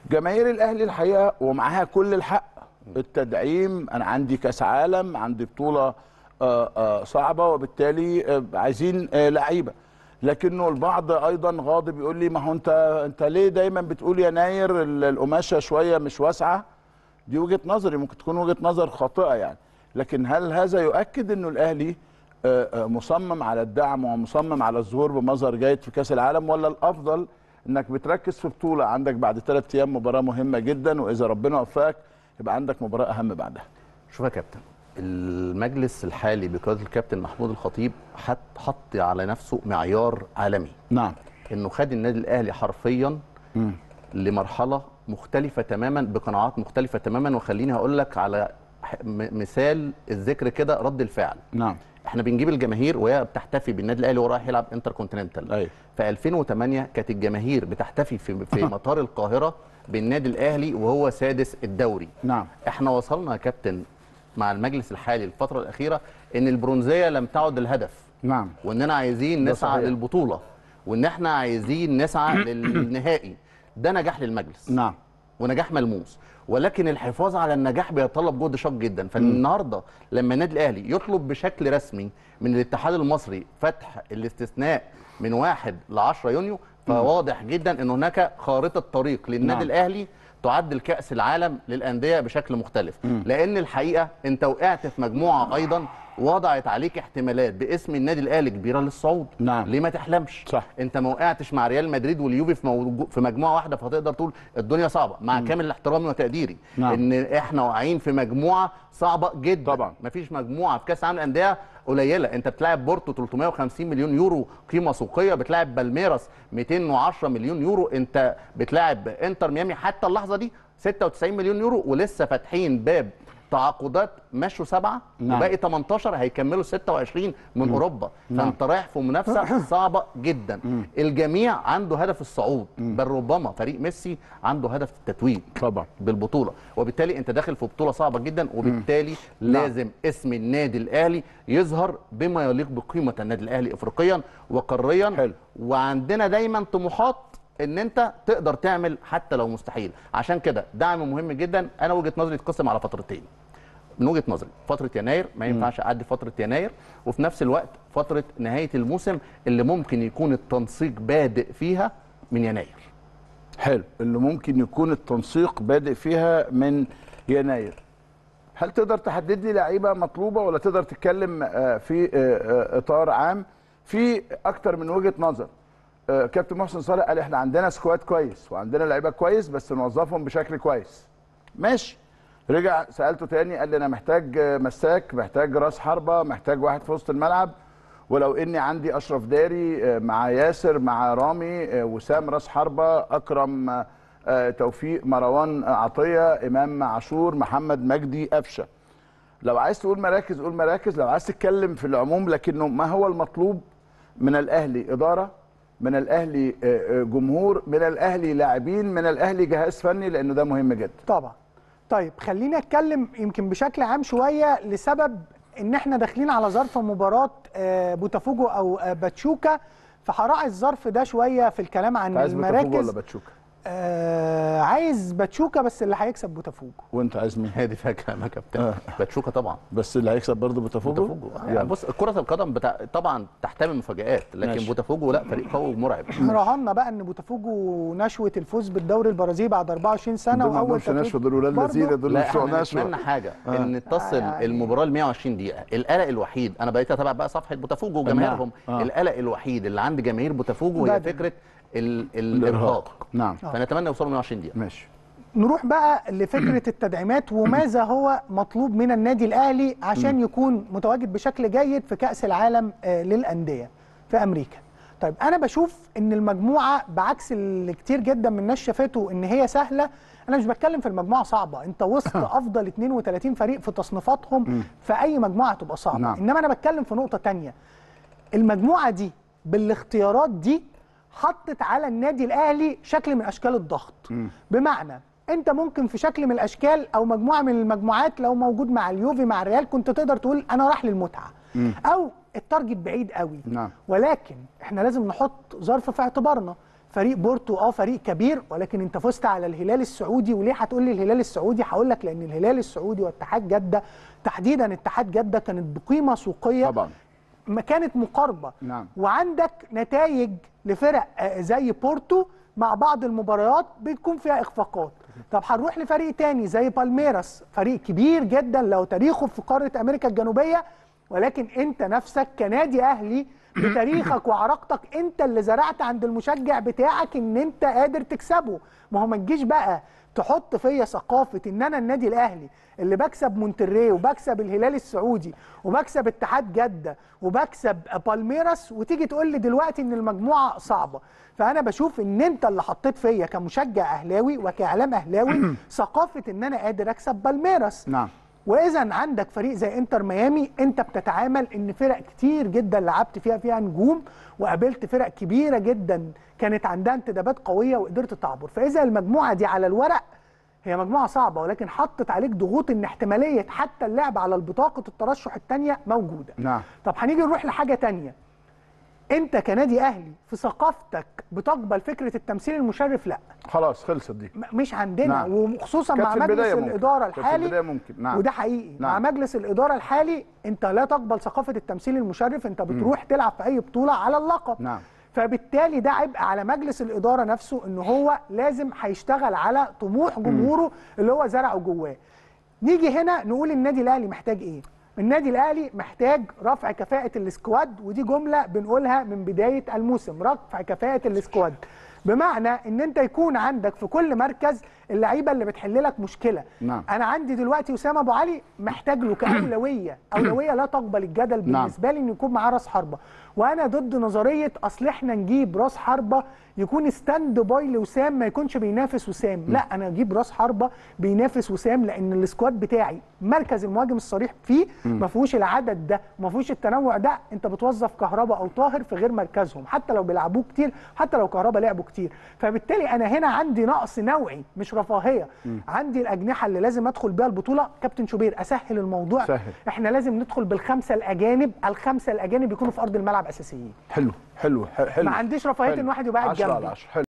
جماهير الاهلي الحقيقه ومعاها كل الحق التدعيم انا عندي كاس عالم عندي بطوله آه، آه، صعبه وبالتالي آه، عايزين آه، لعيبه لكنه البعض ايضا غاضب يقول لي ما هو انت انت ليه دايما بتقول يناير ال- القماشه شويه مش واسعه دي وجهه نظري ممكن تكون وجهه نظر خاطئه يعني لكن هل هذا يؤكد انه الاهلي آه، آه، مصمم على الدعم ومصمم على الظهور بمظهر جيد في كاس العالم ولا الافضل انك بتركز في بطوله عندك بعد ثلاث ايام مباراه مهمه جدا واذا ربنا وفقك يبقى عندك مباراه اهم بعدها شوف يا كابتن المجلس الحالي بقياده الكابتن محمود الخطيب حط حط على نفسه معيار عالمي نعم انه خد النادي الاهلي حرفيا لمرحله مختلفه تماما بقناعات مختلفه تماما وخليني هقول لك على ح- م- مثال الذكر كده رد الفعل نعم احنا بنجيب الجماهير وهي بتحتفي بالنادي الاهلي وهو رايح يلعب انتر كونتيننتال أيوة. في 2008 كانت الجماهير بتحتفي في في مطار القاهره بالنادي الاهلي وهو سادس الدوري نعم احنا وصلنا يا كابتن مع المجلس الحالي الفتره الاخيره ان البرونزيه لم تعد الهدف نعم واننا عايزين ده نسعى صحيح. للبطوله وان احنا عايزين نسعى للنهائي ده نجاح للمجلس نعم ونجاح ملموس ولكن الحفاظ على النجاح بيتطلب جهد شاق جدا فالنهارده لما النادي الاهلي يطلب بشكل رسمي من الاتحاد المصري فتح الاستثناء من 1 ل 10 يونيو فواضح جدا ان هناك خارطه طريق للنادي نعم. الاهلي تعدل كاس العالم للانديه بشكل مختلف لان الحقيقه انت وقعت في مجموعه ايضا وضعت عليك احتمالات باسم النادي الاهلي كبيره للصعود نعم. ليه ما تحلمش صح. انت ما وقعتش مع ريال مدريد واليوفي في, موجو- في مجموعه واحده فتقدر تقول الدنيا صعبه مع كامل احترامي وتقديري نعم. ان احنا واقعين في مجموعه صعبه جدا طبعا. مفيش مجموعه في كاس العالم للانديه قليله انت بتلاعب بورتو 350 مليون يورو قيمه سوقيه بتلاعب بالميراس 210 مليون يورو انت بتلاعب انتر ميامي حتى اللحظه دي 96 مليون يورو ولسه فاتحين باب تعاقدات مشوا سبعه نعم. وباقي 18 هيكملوا 26 من اوروبا فانت رايح في منافسه صعبه جدا الجميع عنده هدف الصعود بل ربما فريق ميسي عنده هدف التتويج طبعا بالبطوله وبالتالي انت داخل في بطوله صعبه جدا وبالتالي لازم اسم النادي الاهلي يظهر بما يليق بقيمه النادي الاهلي افريقيا وقاريا حلو. وعندنا دايما طموحات ان انت تقدر تعمل حتى لو مستحيل عشان كده دعم مهم جدا انا وجهه نظري تقسم على فترتين من وجهه نظري فتره يناير ما ينفعش اعدي فتره يناير وفي نفس الوقت فتره نهايه الموسم اللي ممكن يكون التنسيق بادئ فيها من يناير حلو اللي ممكن يكون التنسيق بادئ فيها من يناير هل تقدر تحدد لي لعيبه مطلوبه ولا تقدر تتكلم آه، في آه، آه، اطار عام في اكتر من وجهه نظر آه، كابتن محسن صالح قال احنا عندنا سكواد كويس وعندنا لعيبه كويس بس نوظفهم بشكل كويس ماشي رجع سالته تاني قال لي انا محتاج آه، مساك محتاج راس حربه محتاج واحد في وسط الملعب ولو اني عندي اشرف داري آه، مع ياسر مع رامي آه، وسام راس حربه اكرم آه، آه، توفيق مروان آه، عطيه امام عاشور محمد مجدي قفشه لو عايز تقول مراكز قول مراكز لو عايز تتكلم في العموم لكنه ما هو المطلوب من الاهلي اداره من الاهلي آه، آه، جمهور من الاهلي لاعبين من الاهلي جهاز فني لانه ده مهم جدا طبعا طيب خليني اتكلم يمكن بشكل عام شويه لسبب ان احنا داخلين على ظرف مباراه آه، بوتافوجو او آه، باتشوكا فهراعي الظرف ده شويه في الكلام عن عايز بوتافوجو ولا المراكز باتشوكا آه عايز باتشوكا بس اللي هيكسب بوتافوجو وانت عايز مين هي دي فيها كلام يا كابتن باتشوكا طبعا بس اللي هيكسب برضه بوتافوجو بوتافوجو يعني بص كرة القدم بتاع طبعا تحتمل مفاجآت لكن ماشي. بوتافوجو لا فريق قوي ومرعب رهنا بقى ان بوتافوجو نشوه الفوز بالدوري البرازيلي بعد 24 سنه دول ما واول عندهمش نشوه دول ولاد برضه لذيذه دول لا مش بتوع احنا نشوه نتمنى حاجه ان تصل آه، يعني- المباراه ل 120 دقيقه القلق الوحيد انا بقيت اتابع بقى صفحه بوتافوجو وجماهيرهم آه. القلق الوحيد اللي عند جماهير بوتافوجو هي بدني. فكره ال- الارهاق نعم فنتمنى يوصلوا 120 دقيقه ماشي نروح بقى لفكره التدعيمات وماذا هو مطلوب من النادي الاهلي عشان يكون متواجد بشكل جيد في كاس العالم آه، للانديه في امريكا طيب انا بشوف ان المجموعه بعكس اللي كتير جدا من الناس شافته ان هي سهله انا مش بتكلم في المجموعه صعبه انت وسط افضل 32 فريق في تصنيفاتهم في اي مجموعه تبقى صعبه نعم. انما انا بتكلم في نقطه تانية المجموعه دي بالاختيارات دي حطت على النادي الاهلي شكل من اشكال الضغط بمعنى انت ممكن في شكل من الاشكال او مجموعه من المجموعات لو موجود مع اليوفي مع الريال كنت تقدر تقول انا راح للمتعه او التارجت بعيد قوي نعم. ولكن احنا لازم نحط ظرف في اعتبارنا فريق بورتو اه فريق كبير ولكن انت فزت على الهلال السعودي وليه هتقول لي الهلال السعودي هقول لك لان الهلال السعودي واتحاد جده تحديدا اتحاد جده كانت بقيمه سوقيه طبعا ما كانت مقاربه نعم. وعندك نتائج لفرق آه، زي بورتو مع بعض المباريات بتكون فيها اخفاقات طب هنروح لفريق تاني زي بالميراس فريق كبير جدا له تاريخه في قاره امريكا الجنوبيه ولكن انت نفسك كنادي اهلي بتاريخك وعراقتك انت اللي زرعت عند المشجع بتاعك ان انت قادر تكسبه ما هو ما تجيش بقى تحط فيا ثقافه ان انا النادي الاهلي اللي بكسب مونتري وبكسب الهلال السعودي وبكسب اتحاد جده وبكسب بالميراس وتيجي تقول لي دلوقتي ان المجموعه صعبه فانا بشوف ان انت اللي حطيت فيا كمشجع اهلاوي وكاعلام اهلاوي ثقافه ان انا قادر اكسب بالميراس نعم واذا عندك فريق زي انتر ميامي انت بتتعامل ان فرق كتير جدا لعبت فيها فيها نجوم وقابلت فرق كبيره جدا كانت عندها انتدابات قويه وقدرت تعبر فاذا المجموعه دي على الورق هي مجموعه صعبه ولكن حطت عليك ضغوط ان احتماليه حتى اللعب على البطاقه الترشح الثانيه موجوده نعم طب هنيجي نروح لحاجه تانية انت كنادي اهلي في ثقافتك بتقبل فكره التمثيل المشرف لا خلاص خلصت دي م- مش عندنا نعم. وخصوصا كانت مع في مجلس البداية ممكن. الاداره كانت في الحالي البداية ممكن. نعم. وده حقيقي نعم. مع مجلس الاداره الحالي انت لا تقبل ثقافه التمثيل المشرف انت بتروح تلعب في اي بطوله على اللقب نعم. فبالتالي ده عبء على مجلس الاداره نفسه ان هو لازم هيشتغل على طموح جمهوره اللي هو زرعه جواه نيجي هنا نقول النادي الاهلي محتاج ايه النادي الاهلي محتاج رفع كفاءه السكواد ودي جمله بنقولها من بدايه الموسم رفع كفاءه السكواد بمعنى ان انت يكون عندك في كل مركز اللعيبه اللي بتحل لك مشكله نعم. انا عندي دلوقتي اسامه ابو علي محتاج له كاولويه اولويه لا تقبل الجدل بالنسبه لي انه يكون معاه راس حربه وانا ضد نظريه اصل احنا نجيب راس حربه يكون ستاند باي لوسام ما يكونش بينافس وسام لا انا اجيب راس حربه بينافس وسام لان السكواد بتاعي مركز المهاجم الصريح فيه ما فيهوش العدد ده ما فيهوش التنوع ده انت بتوظف كهربا او طاهر في غير مركزهم حتى لو بيلعبوه كتير حتى لو كهربا لعبوا كتير فبالتالي انا هنا عندي نقص نوعي مش رفاهيه عندي الاجنحه اللي لازم ادخل بيها البطوله كابتن شوبير اسهل الموضوع سهل. احنا لازم ندخل بالخمسه الاجانب الخمسه الاجانب يكونوا في ارض الملعب اساسيين حلو حلو حلو ما عنديش رفاهيه حلو. ان واحد يبقى قاعد 10 على جنبي 10 حلو